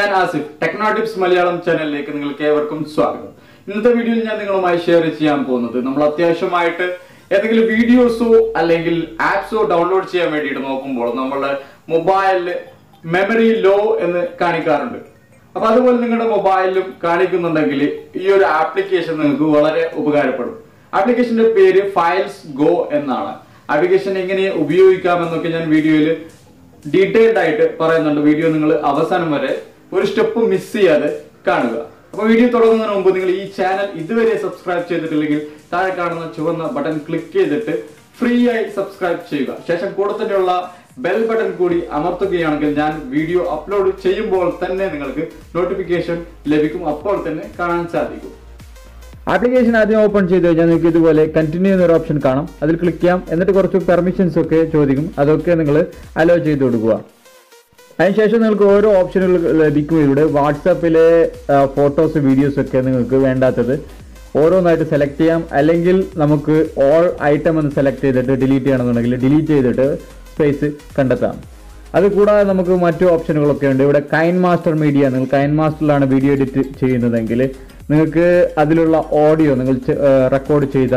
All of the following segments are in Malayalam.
ഞാൻ ആസിഫ് ടെക്നോ ടിപ്സ് മലയാളം ചാനലിലേക്ക് നിങ്ങൾക്ക് ഏവർക്കും സ്വാഗതം ഇന്നത്തെ വീഡിയോയിൽ ഞാൻ നിങ്ങളുമായി ഷെയർ ചെയ്യാൻ പോകുന്നത് നമ്മൾ അത്യാവശ്യമായിട്ട് ഏതെങ്കിലും വീഡിയോസോ അല്ലെങ്കിൽ ആപ്സോ ഡൗൺലോഡ് ചെയ്യാൻ വേണ്ടിയിട്ട് നോക്കുമ്പോൾ നമ്മളുടെ മൊബൈലില് മെമ്മറി ലോ എന്ന് കാണിക്കാറുണ്ട് അപ്പൊ അതുപോലെ നിങ്ങളുടെ മൊബൈലിലും കാണിക്കുന്നുണ്ടെങ്കിൽ ഈ ഒരു ആപ്ലിക്കേഷൻ നിങ്ങൾക്ക് വളരെ ഉപകാരപ്പെടും ആപ്ലിക്കേഷന്റെ പേര് ഫയൽസ് ഗോ എന്നാണ് ആപ്ലിക്കേഷൻ എങ്ങനെ ഉപയോഗിക്കാമെന്നൊക്കെ ഞാൻ വീഡിയോയിൽ ഡീറ്റെയിൽഡ് ആയിട്ട് പറയുന്നുണ്ട് വീഡിയോ നിങ്ങൾ അവസാനം വരെ ഒരു സ്റ്റെപ്പ് മിസ് ചെയ്യാതെ കാണുക അപ്പൊ വീഡിയോ തുടങ്ങുന്നതിന് മുമ്പ് നിങ്ങൾ ഈ ചാനൽ ഇതുവരെ സബ്സ്ക്രൈബ് ചെയ്തിട്ടില്ലെങ്കിൽ താഴെ കാണുന്ന ചുവന്ന ബട്ടൺ ക്ലിക്ക് ചെയ്തിട്ട് ഫ്രീ ആയി സബ്സ്ക്രൈബ് ചെയ്യുക ശേഷം കൂടെ തന്നെയുള്ള ബെൽ ബട്ടൺ കൂടി അമർത്തുകയാണെങ്കിൽ ഞാൻ വീഡിയോ അപ്ലോഡ് ചെയ്യുമ്പോൾ തന്നെ നിങ്ങൾക്ക് നോട്ടിഫിക്കേഷൻ ലഭിക്കും അപ്പോൾ തന്നെ കാണാൻ സാധിക്കും ആപ്ലിക്കേഷൻ ആദ്യം ഓപ്പൺ ചെയ്ത് കഴിഞ്ഞാൽ നിങ്ങൾക്ക് ഇതുപോലെ കണ്ടിന്യൂ എന്നൊരു ഓപ്ഷൻ കാണാം അതിൽ ക്ലിക്ക് ചെയ്യാം എന്നിട്ട് കുറച്ച് പെർമിഷൻസ് ഒക്കെ ചോദിക്കും അതൊക്കെ നിങ്ങൾ അലോ ചെയ്ത് കൊടുക്കുക അതിനുശേഷം നിങ്ങൾക്ക് ഓരോ ഓപ്ഷനുകൾ ലഭിക്കും ഇവിടെ വാട്സാപ്പിലെ ഫോട്ടോസ് വീഡിയോസ് ഒക്കെ നിങ്ങൾക്ക് വേണ്ടാത്തത് ഓരോന്നായിട്ട് സെലക്ട് ചെയ്യാം അല്ലെങ്കിൽ നമുക്ക് ഓൾ ഐറ്റം എന്ന് സെലക്ട് ചെയ്തിട്ട് ഡിലീറ്റ് ചെയ്യണമെന്നുണ്ടെങ്കിൽ ഡിലീറ്റ് ചെയ്തിട്ട് സ്പേസ് കണ്ടെത്താം അത് കൂടാതെ നമുക്ക് മറ്റു ഓപ്ഷനുകളൊക്കെ ഉണ്ട് ഇവിടെ കൈൻ മാസ്റ്റർ മീഡിയ നിങ്ങൾ കൈൻ മാസ്റ്ററിലാണ് വീഡിയോ എഡിറ്റ് ചെയ്യുന്നതെങ്കിൽ നിങ്ങൾക്ക് അതിലുള്ള ഓഡിയോ നിങ്ങൾ റെക്കോർഡ് ചെയ്ത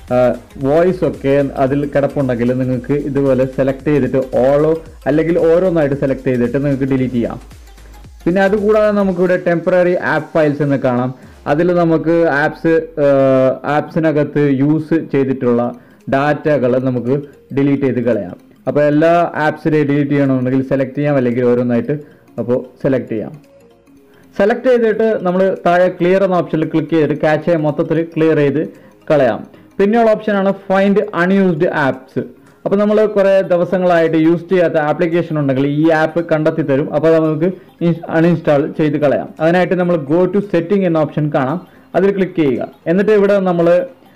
വോയിസ് ഒക്കെ അതിൽ കിടപ്പുണ്ടെങ്കിൽ നിങ്ങൾക്ക് ഇതുപോലെ സെലക്ട് ചെയ്തിട്ട് ഓളോ അല്ലെങ്കിൽ ഓരോന്നായിട്ട് സെലക്ട് ചെയ്തിട്ട് നിങ്ങൾക്ക് ഡിലീറ്റ് ചെയ്യാം പിന്നെ അതുകൂടാതെ നമുക്കിവിടെ ടെമ്പററി ആപ്പ് ഫയൽസ് എന്ന് കാണാം അതിൽ നമുക്ക് ആപ്സ് ആപ്സിനകത്ത് യൂസ് ചെയ്തിട്ടുള്ള ഡാറ്റകൾ നമുക്ക് ഡിലീറ്റ് ചെയ്ത് കളയാം അപ്പോൾ എല്ലാ ആപ്സിനെ ഡിലീറ്റ് ചെയ്യണമെന്നുണ്ടെങ്കിൽ സെലക്ട് ചെയ്യാം അല്ലെങ്കിൽ ഓരോന്നായിട്ട് അപ്പോൾ സെലക്ട് ചെയ്യാം സെലക്ട് ചെയ്തിട്ട് നമ്മൾ താഴെ ക്ലിയർ എന്ന ഓപ്ഷനിൽ ക്ലിക്ക് ചെയ്തിട്ട് ക്യാച്ച് മൊത്തത്തിൽ ക്ലിയർ ചെയ്ത് കളയാം പിന്നെയുള്ള ഓപ്ഷനാണ് ഫൈൻഡ് അൺയൂസ്ഡ് ആപ്സ് അപ്പോൾ നമ്മൾ കുറേ ദിവസങ്ങളായിട്ട് യൂസ് ചെയ്യാത്ത ആപ്ലിക്കേഷൻ ഉണ്ടെങ്കിൽ ഈ ആപ്പ് കണ്ടെത്തി തരും അപ്പോൾ നമുക്ക് അൺഇൻസ്റ്റാൾ ചെയ്ത് കളയാം അതിനായിട്ട് നമ്മൾ ഗോ ടു സെറ്റിംഗ് എന്ന ഓപ്ഷൻ കാണാം അതിൽ ക്ലിക്ക് ചെയ്യുക എന്നിട്ട് ഇവിടെ നമ്മൾ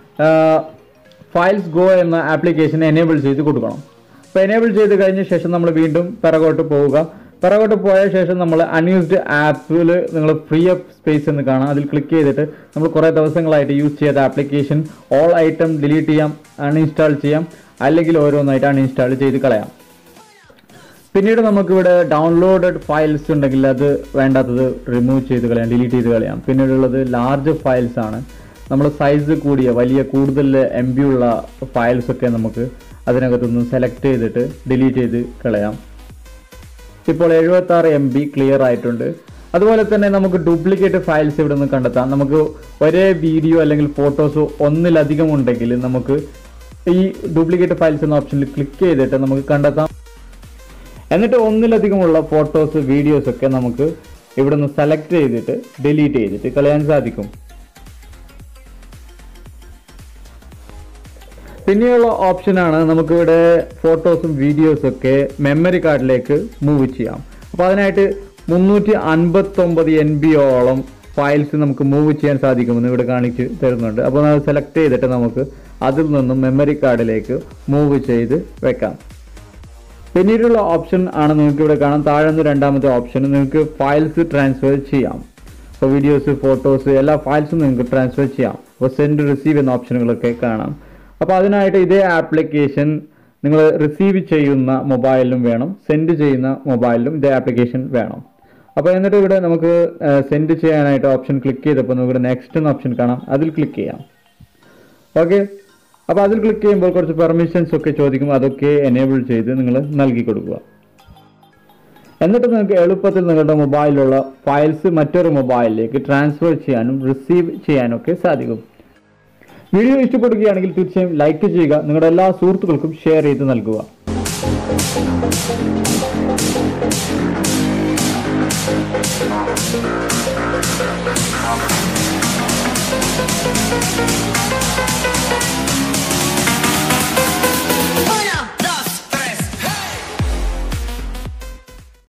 ഫയൽസ് ഗോ എന്ന ആപ്ലിക്കേഷൻ എനേബിൾ ചെയ്ത് കൊടുക്കണം അപ്പോൾ എനേബിൾ ചെയ്ത് കഴിഞ്ഞ ശേഷം നമ്മൾ വീണ്ടും പിറകോട്ട് പോവുക പിറകോട്ട് പോയ ശേഷം നമ്മൾ അൺയൂസ്ഡ് ആപ്പിൽ നിങ്ങൾ ഫ്രീ അപ്പ് സ്പേസ് എന്ന് കാണാം അതിൽ ക്ലിക്ക് ചെയ്തിട്ട് നമ്മൾ കുറേ ദിവസങ്ങളായിട്ട് യൂസ് ചെയ്ത ആപ്ലിക്കേഷൻ ഓൾ ഐറ്റം ഡിലീറ്റ് ചെയ്യാം അൺഇൻസ്റ്റാൾ ചെയ്യാം അല്ലെങ്കിൽ ഓരോന്നായിട്ട് അൺഇൻസ്റ്റാൾ ചെയ്ത് കളയാം പിന്നീട് നമുക്കിവിടെ ഡൗൺലോഡഡ് ഫയൽസ് ഉണ്ടെങ്കിൽ അത് വേണ്ടാത്തത് റിമൂവ് ചെയ്ത് കളയാം ഡിലീറ്റ് ചെയ്ത് കളയാം പിന്നീടുള്ളത് ലാർജ് ഫയൽസ് ആണ് നമ്മൾ സൈസ് കൂടിയ വലിയ കൂടുതൽ എം ബി ഉള്ള ഫയൽസ് ഒക്കെ നമുക്ക് അതിനകത്തുനിന്ന് സെലക്ട് ചെയ്തിട്ട് ഡിലീറ്റ് ചെയ്ത് കളയാം ഇപ്പോൾ എഴുപത്തി ആറ് എം ബി ക്ലിയർ ആയിട്ടുണ്ട് അതുപോലെ തന്നെ നമുക്ക് ഡ്യൂപ്ലിക്കേറ്റ് ഫയൽസ് ഇവിടെ നിന്ന് കണ്ടെത്താം നമുക്ക് ഒരേ വീഡിയോ അല്ലെങ്കിൽ ഫോട്ടോസോ ഒന്നിലധികം ഉണ്ടെങ്കിൽ നമുക്ക് ഈ ഡ്യൂപ്ലിക്കേറ്റ് ഫയൽസ് എന്ന ഓപ്ഷനിൽ ക്ലിക്ക് ചെയ്തിട്ട് നമുക്ക് കണ്ടെത്താം എന്നിട്ട് ഒന്നിലധികമുള്ള ഫോട്ടോസ് വീഡിയോസ് ഒക്കെ നമുക്ക് ഇവിടെ നിന്ന് സെലക്ട് ചെയ്തിട്ട് ഡിലീറ്റ് ചെയ്തിട്ട് കളയാൻ സാധിക്കും പിന്നെയുള്ള ഓപ്ഷനാണ് നമുക്കിവിടെ ഫോട്ടോസും വീഡിയോസും ഒക്കെ മെമ്മറി കാർഡിലേക്ക് മൂവ് ചെയ്യാം അപ്പോൾ അതിനായിട്ട് മുന്നൂറ്റി അൻപത്തൊമ്പത് എൻ ബിയോളം ഫയൽസ് നമുക്ക് മൂവ് ചെയ്യാൻ സാധിക്കുമെന്ന് ഇവിടെ കാണിച്ച് തരുന്നുണ്ട് അപ്പോൾ അത് സെലക്ട് ചെയ്തിട്ട് നമുക്ക് അതിൽ നിന്നും മെമ്മറി കാർഡിലേക്ക് മൂവ് ചെയ്ത് വെക്കാം പിന്നീടുള്ള ഓപ്ഷൻ ആണ് നിങ്ങൾക്ക് ഇവിടെ കാണാം താഴെ നിന്ന് രണ്ടാമത്തെ ഓപ്ഷൻ നിങ്ങൾക്ക് ഫയൽസ് ട്രാൻസ്ഫർ ചെയ്യാം അപ്പോൾ വീഡിയോസ് ഫോട്ടോസ് എല്ലാ ഫയൽസും നിങ്ങൾക്ക് ട്രാൻസ്ഫർ ചെയ്യാം അപ്പോൾ സെൻഡ് റിസീവ് എന്ന ഓപ്ഷനുകളൊക്കെ കാണാം അപ്പോൾ അതിനായിട്ട് ഇതേ ആപ്ലിക്കേഷൻ നിങ്ങൾ റിസീവ് ചെയ്യുന്ന മൊബൈലിലും വേണം സെൻഡ് ചെയ്യുന്ന മൊബൈലിലും ഇതേ ആപ്ലിക്കേഷൻ വേണം അപ്പോൾ എന്നിട്ട് ഇവിടെ നമുക്ക് സെൻഡ് ചെയ്യാനായിട്ട് ഓപ്ഷൻ ക്ലിക്ക് ചെയ്തപ്പോൾ നമുക്ക് ഇവിടെ നെക്സ്റ്റ് എന്ന ഓപ്ഷൻ കാണാം അതിൽ ക്ലിക്ക് ചെയ്യാം ഓക്കെ അപ്പോൾ അതിൽ ക്ലിക്ക് ചെയ്യുമ്പോൾ കുറച്ച് പെർമിഷൻസ് ഒക്കെ ചോദിക്കും അതൊക്കെ എനേബിൾ ചെയ്ത് നിങ്ങൾ നൽകി കൊടുക്കുക എന്നിട്ട് നിങ്ങൾക്ക് എളുപ്പത്തിൽ നിങ്ങളുടെ മൊബൈലിലുള്ള ഫയൽസ് മറ്റൊരു മൊബൈലിലേക്ക് ട്രാൻസ്ഫർ ചെയ്യാനും റിസീവ് ചെയ്യാനും ഒക്കെ സാധിക്കും വീഡിയോ ഇഷ്ടപ്പെടുകയാണെങ്കിൽ തീർച്ചയായും ലൈക്ക് ചെയ്യുക നിങ്ങളുടെ എല്ലാ സുഹൃത്തുക്കൾക്കും ഷെയർ ചെയ്ത് നൽകുക